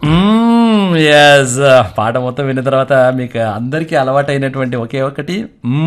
Yes పాట మొత్తం విన్న తర్వాత మీకు అందరికీ అలవాటైనటువంటి ఒకే ఒకటి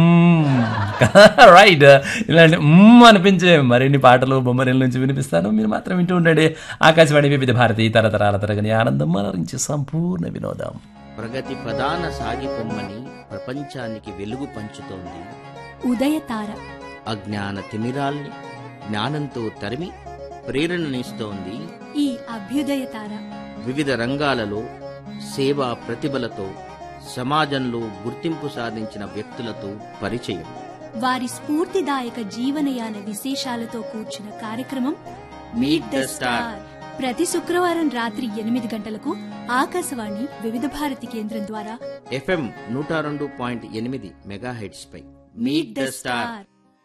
రైట్ ఇలాంటి మ్మ్ అనిపించే మరిన్ని పాటలు బొమ్మరిల నుంచి వినిపిస్తాను మీరు మాత్రం వింటూ ఉండండి ఆకాశవాణి వివిధ భారతి తరతరాల తరగని ఆనందం మలరించి సంపూర్ణ వినోదం ప్రగతి ప్రధాన సాగిపొమ్మని ప్రపంచానికి వెలుగు పంచుతోంది ఉదయతార అజ్ఞాన తిమిరాల్ని జ్ఞానంతో తరిమి ప్రేరణనిస్తోంది ఈ అభ్యుదయతార వివిధ రంగాలలో సేవా ప్రతిభలతో సమాజంలో గుర్తింపు సాధించిన వ్యక్తులతో పరిచయం వారి స్ఫూర్తిదాయక జీవనయాన విశేషాలతో కూర్చున్న కార్యక్రమం Meet the Star. ప్రతి శుక్రవారం రాత్రి ఎనిమిది గంటలకు ఆకాశవాణి వివిధ భారతి కేంద్రం ద్వారా ఎఫ్ఎం నూట రెండు పాయింట్ ఎనిమిది మెగాహెడ్స్ పై మీట్ ద స్టార్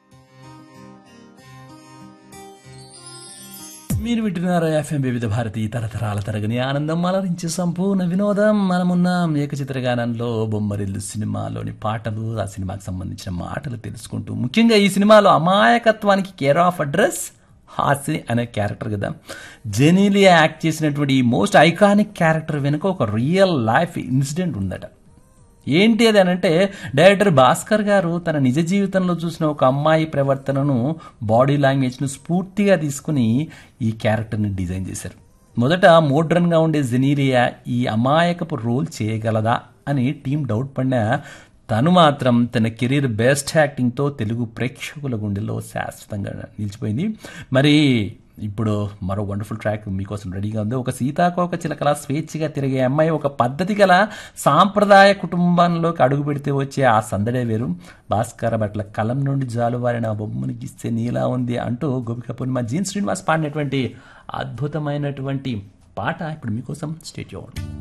మీరు వింటున్నారు ఎఫ్ఎం వివిధ భారతి తరతరాల తరగని ఆనందం అలరించి సంపూర్ణ వినోదం మనమున్నాం ఏకచిత్రగానంలో బొమ్మరిల్లు సినిమాలోని పాటలు ఆ సినిమాకి సంబంధించిన మాటలు తెలుసుకుంటూ ముఖ్యంగా ఈ సినిమాలో అమాయకత్వానికి కేర్ ఆఫ్ అడ్రస్ హాసి అనే క్యారెక్టర్ కదా జెనీలియా యాక్ట్ చేసినటువంటి ఈ మోస్ట్ ఐకానిక్ క్యారెక్టర్ వెనుక ఒక రియల్ లైఫ్ ఇన్సిడెంట్ ఉందట ఏంటి అది అనంటే డైరెక్టర్ భాస్కర్ గారు తన నిజ జీవితంలో చూసిన ఒక అమ్మాయి ప్రవర్తనను బాడీ లాంగ్వేజ్ను స్ఫూర్తిగా తీసుకుని ఈ క్యారెక్టర్ని డిజైన్ చేశారు మొదట మోడ్రన్గా ఉండే జెనీరియా ఈ అమాయకపు రోల్ చేయగలదా అని టీం డౌట్ పడినా తను మాత్రం తన కెరీర్ బెస్ట్ యాక్టింగ్తో తెలుగు ప్రేక్షకుల గుండెల్లో శాశ్వతంగా నిలిచిపోయింది మరి ఇప్పుడు మరో వండర్ఫుల్ ట్రాక్ మీకోసం రెడీగా ఉంది ఒక సీతాకోక చిలకల స్వేచ్ఛగా తిరిగే అమ్మాయి ఒక పద్ధతి గల సాంప్రదాయ కుటుంబంలోకి అడుగు పెడితే వచ్చే ఆ సందడే వేరు భాస్కర భట్ల కలం నుండి జాలువారిన ఆ బొమ్మను గీస్తే నీలా ఉంది అంటూ గోపిక పూర్ణిమ జీన్ శ్రీనివాస్ పాడినటువంటి అద్భుతమైనటువంటి పాట ఇప్పుడు మీకోసం స్టేట్